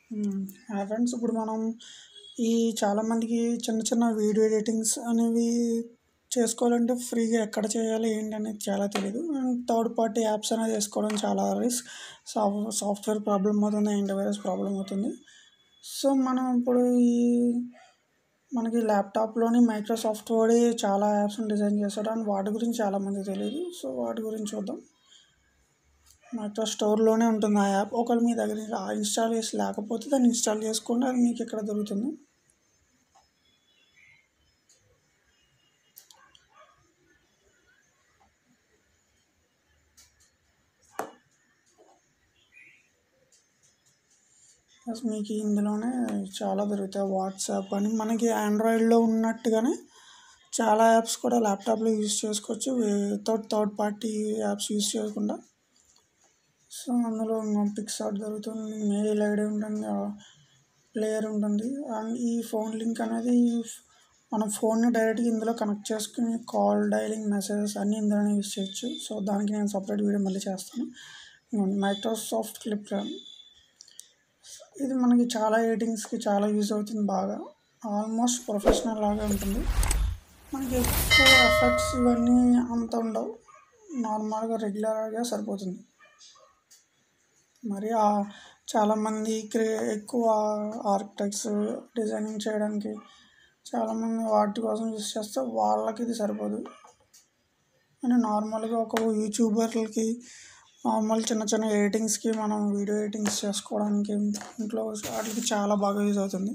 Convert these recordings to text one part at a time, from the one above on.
హ్మ్. Hi friends. ఇప్పుడు మనం ఈ చాలామందికి చిన్న చిన్న వీడియో ఎడిటింగ్స్ అనేవి చేసుకోవాలంటే ఫ్రీగా ఎక్కడ చేయాలి ఏంటి అనేది చాలా తెలీదు. అండ్ థర్డ్ పార్టీ యాప్స్ అనేది ఏసుకోవడం చాలా రిస్క్. సాఫ్ సాఫ్ట్‌వేర్ ప్రాబ్లమ్ అవుతుంది. యాంటీవైరస్ ప్రాబ్లమ్ అవుతుంది. సో, మనం ఇప్పుడు ఈ మనకి ల్యాప్‌టాప్‌లోని మైక్రోసాఫ్ట్ వాడి చాలా యాప్స్‌ని డిజైన్ చేశాడు. అండ్ వాటి గురించి చాలామందికి తెలీదు. సో, వాటి గురించి చూద్దాం. మైక్రో స్టోర్‌లోనే ఉంటుంది ఆ యాప్. ఒకవేళ మీ దగ్గర ఆ ఇన్‌స్టాల్ చేసి లేకపోతే దాన్ని ఇన్‌స్టాల్ చేసుకోండి. అది మీకు ఇక్కడ దొరుకుతుంది. ప్లస్ మీకు ఇందులోనే చాలా దొరుకుతాయి. వాట్సాప్ అని మనకి ఆండ్రాయిడ్‌లో ఉన్నట్టుగానే చాలా యాప్స్ కూడా ల్యాప్‌టాప్‌లో యూజ్ చేసుకోవచ్చు. Without third party apps use చేయకుండా. సో, అందులో పిక్సార్ట్ దొరుకుతుంది. మెయిల్ ఐడీ ఉంటుంది. ఆహ్, ప్లేయర్ ఉంటుంది. అండ్ ఈ ఫోన్ లింక్ అనేది మన ఫోన్‌ని డైరెక్ట్‌గా ఇందులో కనెక్ట్ చేసుకొని కాల్ డయలింగ్, మెసేజెస్ అన్నీ ఇందులోనే యూజ్ చేయొచ్చు. సో, దానికి నేను సెపరేట్ వీడియో మళ్ళీ చేస్తాను. ఇదిగోండి మైక్రోసాఫ్ట్ క్లిప్‌బోర్డ్. ఇది మనకి చాలా ఎడిటింగ్స్‌కి చాలా యూజ్ అవుతుంది బాగా. ఆల్మోస్ట్ ప్రొఫెషనల్ లాగే ఉంటుంది. మనకి ఎక్కువ ఎఫెక్ట్స్ ఇవన్నీ అంత ఉండవు. నార్మల్‌గా రెగ్యులర్‌గా సరిపోతుంది. మరి ఆహ్, చాలామంది క్రియ ఎక్కువ ఆర్కిటెక్ట్స్ డిజైనింగ్ చేయడానికి చాలామంది వాటి కోసం యూజ్ చేస్తే వాళ్ళకి ఇది సరిపోదు. కానీ నార్మల్‌గా ఒక యూట్యూబర్‌లకి నార్మల్ చిన్న చిన్న ఎడిటింగ్స్‌కి మనం వీడియో ఎడిటింగ్స్ చేసుకోవడానికి ఇంట్లో వాటికి చాలా బాగా యూజ్ అవుతుంది.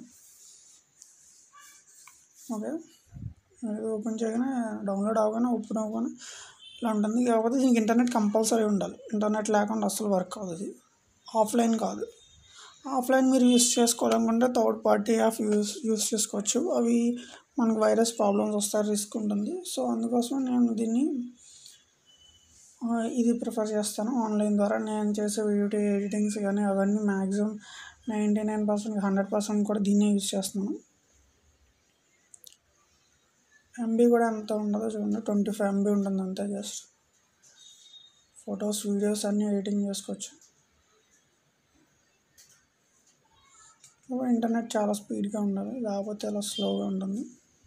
ఓకే. ఇది ఓపెన్ చేయగానే డౌన్‌లోడ్ అవ్వగానే ఓపెన్ అవ్వగానే ఇలా ఉంటుంది. కాకపోతే దీనికి ఇంటర్నెట్ కంపల్సరీ ఉండాలి. ఇంటర్నెట్ లేకుండా అస్సలు వర్క్ అవ్వదు ఇది. ఆఫ్‌లైన్ కాదు. ఆఫ్‌లైన్ మీరు యూజ్ చేసుకోవాలనుకుంటే third party app use use చేసుకోవచ్చు. అవి మనకు వైరస్ ప్రాబ్లమ్స్ వస్తాయి. రిస్క్ ఉంటుంది. సో, అందుకోసం నేను దీన్ని ఆహ్, ఇది ప్రిఫర్ చేస్తాను. ఆన్‌లైన్ ద్వారా నేను చేసే వీడియో ఎడిటింగ్స్ గానీ అవన్నీ మాక్సిమం 99% 100% కూడా దీన్నే యూజ్ చేస్తున్నాను. ఎంబీ కూడా అంత ఉండదు చూడండి. 25 ఎంబీ ఉంటుంది అంతే జస్ట్. ఫోటోస్, వీడియోస్ అన్నీ ఎడిటింగ్ చేసుకోవచ్చు. ఇంటర్నెట్ చాలా స్పీడ్‌గా ఉండాలి. లేకపోతే ఇలా స్లోగా ఉంటుంది.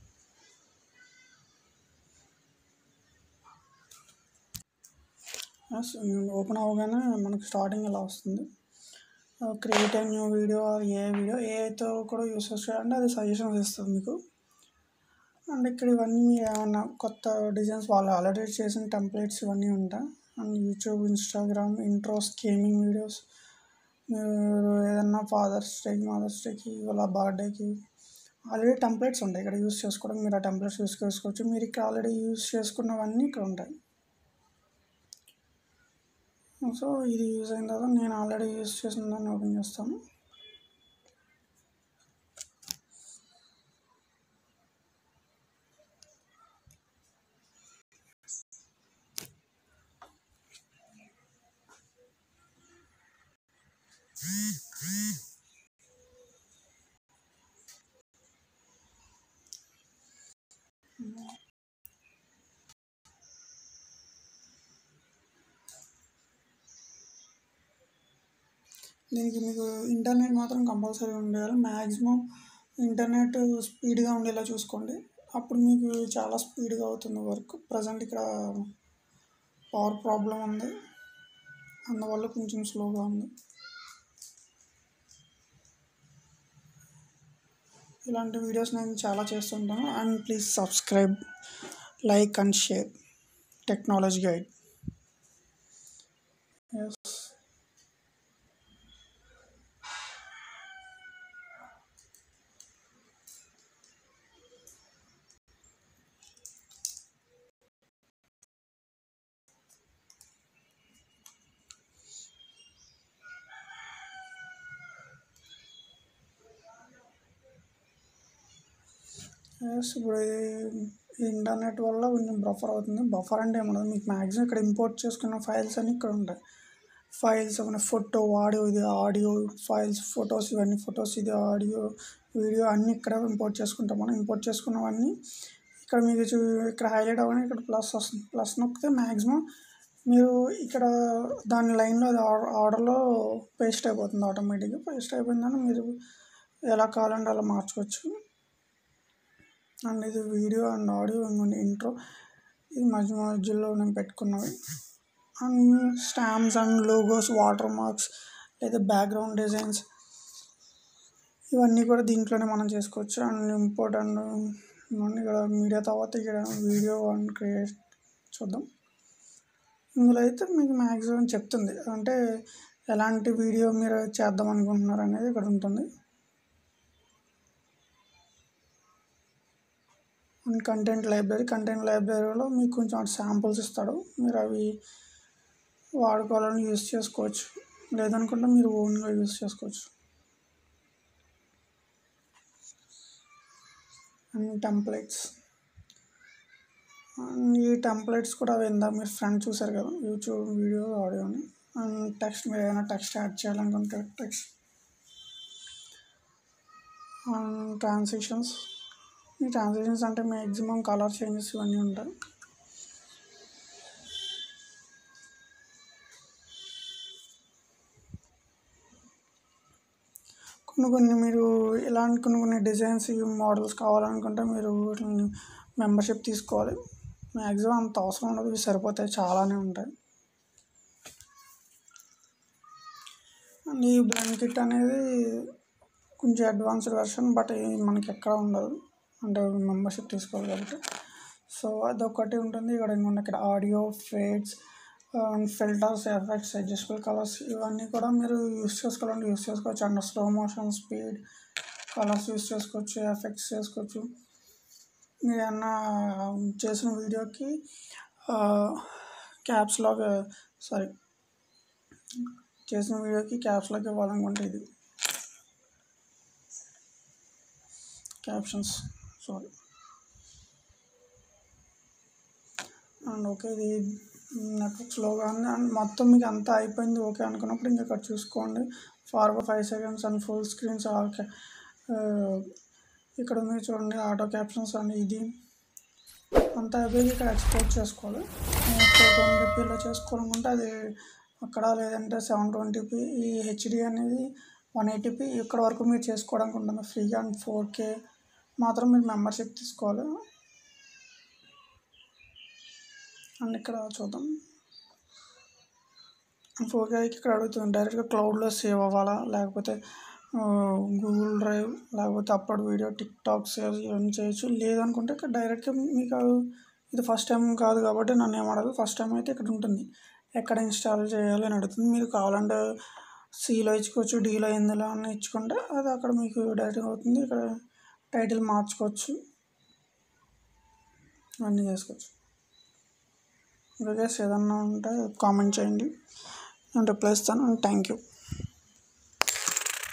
యెస్. ఓపెన్ అవ్వగానే మనకు స్టార్టింగ్ ఇలా వస్తుంది. Ah, create a new video or AI video ఏఐతో కూడా యూజ్ చేయాలంటే అది సజెషన్స్ ఇస్తది మీకు. అండ్ ఇక్కడ ఇవన్నీ ఏమన్నా కొత్త డిజైన్స్ వాళ్ళు ఆల్రెడీ చేసిన టెంప్లేట్స్ ఇవన్నీ ఉంటాయి. And YouTube, Instagram intros, gaming videos మీరు ఏదన్నా ఫాదర్స్ డేకి, మదర్స్ డేకి వాళ్ళ బర్త్‌డేకి ఆల్రెడీ టెంప్లేట్స్ ఉంటాయి. ఇక్కడ యూజ్ చేసుకోవడం మీరు ఆ టెంప్లేట్స్ యూజ్ చేసుకోవచ్చు. మీరు ఇక్కడ ఆల్రెడీ యూజ్ చేసుకున్నవన్నీ ఇక్కడ ఉంటాయి. సో, ఇది యూజ్ అయిన తర్వాత నేను ఆల్రెడీ యూజ్ చేసిన దాన్ని ఓపెన్ చేస్తాను. దీనికి మీకు ఇంటర్నెట్ మాత్రం కంపల్సరీ ఉండాలి. మాక్సిమం ఇంటర్నెట్ స్పీడ్‌గా ఉండేలా చూసుకోండి. అప్పుడు మీకు చాలా స్పీడ్‌గా అవుతుంది వర్క్. ప్రెజెంట్ ఇక్కడ పవర్ ప్రాబ్లమ్ ఉంది. అందువల్ల కొంచెం స్లోగా ఉంది. ఇలాంటి వీడియోస్ నేను చాలా చేస్తుంటాను. And please subscribe, like and share technology guide. Yes. Yes. ఇప్పుడు ఈ ఇంటర్నెట్ వల్ల కొంచెం బఫర్ అవుతుంది. బఫర్ అంటే ఏముండదు. మీకు మాక్సిమం ఇక్కడ ఇంపోర్ట్ చేసుకున్న ఫైల్స్ అన్నీ ఇక్కడ ఉంటాయి. ఫైల్స్ ఏమన్నా ఫోటో, ఆడియో ఇది ఆడియో ఫైల్స్, ఫోటోస్ ఇవన్నీ ఫోటోస్ ఇది ఆడియో, వీడియో అన్నీ ఇక్కడ ఇంపోర్ట్ చేసుకుంటాం మనం. ఇంపోర్ట్ చేసుకున్నవన్నీ ఇక్కడ మీకు చూ ఇక్కడ హైలైట్ అవ్వగానే ఇక్కడ ప్లస్ వస్తుంది. ప్లస్ నొక్కితే మాక్సిమం మీరు ఇక్కడ దాని లైన్లో అది ఆర్డర్ ఆర్డర్లో పేస్ట్ అయిపోతుంది ఆటోమేటిక్గా పేస్ట్ అయిపోయిందని మీరు ఎలా కావాలంటే అలా మార్చుకోవచ్చు అండ్ ఇది వీడియో అండ్ ఆడియో ఇంకొన్ని ఇంట్రో ఇది మధ్య మధ్యలో నేను పెట్టుకున్నవి and stamps and logos water marks లేదా బ్యాక్గ్రౌండ్ డిజైన్స్ ఇవన్నీ కూడా దీంట్లోనే మనం చేసుకోవచ్చు అండ్ ఇంపోర్ట్ అండ్ ఇవన్నీ ఇక్కడ మీడియా తర్వాత ఇక్కడ వీడియో అండ్ క్రియేట్ చూద్దాం ఇందులో అయితే మీకు మ్యాక్సిమం చెప్తుంది అంటే ఎలాంటి వీడియో మీరు చేద్దాం అనుకుంటున్నారు అనేది ఇక్కడ ఉంటుంది అండ్ కంటెంట్ లైబ్రరీ కంటెంట్ లైబ్రరీలో మీకు కొంచెం శాంపుల్స్ ఇస్తాడు మీరు అవి వాడుకోవాలని యూస్ చేసుకోవచ్చు లేదనుకుంటే మీరు ఓన్గా యూస్ చేసుకోవచ్చు అండ్ టెంప్లెట్స్ అండ్ ఈ టెంప్లెట్స్ కూడా అవి ఇందా మీరు ఫ్రంట్ చూసారు కదా యూట్యూబ్ వీడియో ఆడియోని అండ్ టెక్స్ట్ మీరు ఏదైనా టెక్స్ట్ యాడ్ చేయాలనుకుంటే టెక్స్ట్ అండ్ ట్రాన్సిషన్స్ ఈ ట్రాన్సిషన్స్ అంటే మ్యాక్సిమం కలర్ చేంజెస్ ఇవన్నీ ఉంటాయి కొన్ని కొన్ని మీరు ఇలాంటి కొన్ని కొన్ని డిజైన్స్ మోడల్స్ కావాలనుకుంటే మీరు వీటిని మెంబర్షిప్ తీసుకోవాలి మ్యాక్సిమం అంత అవసరం ఉండదు ఇవి సరిపోతాయి చాలానే ఉంటాయి అండ్ ఈ బ్లాంకెట్ అనేది కొంచెం అడ్వాన్స్డ్ వెర్షన్ బట్ మనకి ఎక్కడ ఉండదు అంటే మెంబర్షిప్ తీసుకోవాలి కాబట్టి సో అదొకటి ఉంటుంది ఇక్కడ ఇంకొన్ని ఇక్కడ audio fades and filters effects adjustable colours ఇవన్నీ కూడా మీరు యూస్ చేసుకోవాలంటే యూస్ చేసుకోవచ్చు and slow motion speed colours use చేసుకోవచ్చు ఎఫెక్ట్స్ చేసుకోవచ్చు మీరు ఏమన్నా చేసిన వీడియోకి క్యాప్స్ లాగా సారీ చేసిన వీడియోకి క్యాప్స్ లాగా ఇవ్వాలనుకుంటే ఇది క్యాప్షన్స్ సారీ అండ్ ఓకే ఇది నెట్వర్క్ స్లోగా ఉంది అండ్ మొత్తం మీకు అంతా అయిపోయింది ఓకే అనుకున్నప్పుడు ఇంకా ఇక్కడ చూసుకోండి forward five seconds and full screens okay ఇక్కడ ఉంది చూడండి ఆటో క్యాప్షన్స్ అండ్ ఇది అంతా అయిపోయి ఇక్కడ ఎక్స్పోర్ట్ చేసుకోవాలి ఫోర్ ట్వంటీపీలో చేసుకోవాలనుకుంటే అది అక్కడ లేదంటే సెవెన్ ట్వంటీపీ ఈ హెచ్డి అనేది వన్ ఎయిటీపీ ఇక్కడ వరకు మీరు చేసుకోవడానికి ఉంటుంది ఫ్రీగా అండ్ ఫోర్ కే మాత్రం మీరు మెంబర్షిప్ తీసుకోవాలి అండ్ ఇక్కడ చూద్దాం ఫోర్ కేకి ఇక్కడ అడుగుతుంది డైరెక్ట్గా క్లౌడ్లో సేవ్ అవ్వాలా లేకపోతే గూగుల్ డ్రైవ్ లేకపోతే అప్పుడు వీడియో టిక్ టాక్ సేవ్ ఇవన్నీ చేయొచ్చు లేదనుకుంటే ఇక్కడ డైరెక్ట్గా మీకు ఇది ఫస్ట్ టైం కాదు కాబట్టి నన్ను ఏమడదు ఫస్ట్ టైం అయితే ఇక్కడ ఉంటుంది ఎక్కడ ఇన్స్టాల్ చేయాలి అని అడుగుతుంది మీరు కావాలంటే సిలో ఇచ్చుకోవచ్చు డీలో ఎందులో అని ఇచ్చుకుంటే అది అక్కడ మీకు డైరెక్ట్గా అవుతుంది ఇక్కడ టైటిల్ మార్చుకోవచ్చు అన్నీ చేసుకోవచ్చు ఇంకా ఏదన్నా ఉంటే కామెంట్ చేయండి నేను రిప్లై ఇస్తాను థ్యాంక్ యూ